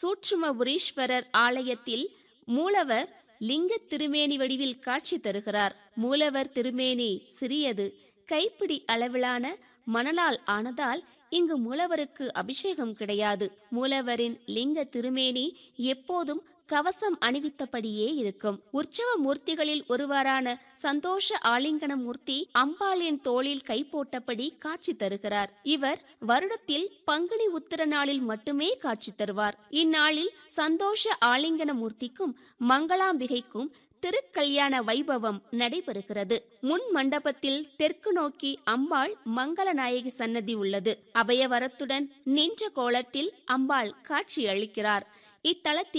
சூட்சுமபுரீஸ்வரர் ஆலயத்தில் மூலவர் லிங்க திருமேனி வடிவில் காட்சி தருகிறார் மூலவர் திருமேனி சிறியது கைப்பிடி அளவிலான மணலால் ஆனதால் இங்கு மூலவருக்கு அபிஷேகம் கிடையாது மூலவரின் லிங்க திருமேனி எப்போதும் கவசம் அணிவித்தபடியே இருக்கும் உற்சவ மூர்த்திகளில் ஒருவரான சந்தோஷ ஆலிங்கன மூர்த்தி அம்பாளின் தோளில் கை போட்டபடி காட்சி தருகிறார் இவர் வருடத்தில் பங்குனி உத்திர நாளில் மட்டுமே காட்சி தருவார் இந்நாளில் சந்தோஷ ஆலிங்கன மூர்த்திக்கும் மங்களாம்பிகைக்கும் திருக்கல்யாண வைபவம் நடைபெறுகிறது முன் மண்டபத்தில் தெற்கு நோக்கி அம்பாள் மங்களநாயகி சன்னதி உள்ளது அபயவரத்துடன் நின்ற கோலத்தில் அம்பாள் காட்சி அளிக்கிறார் இத்தலத்தில்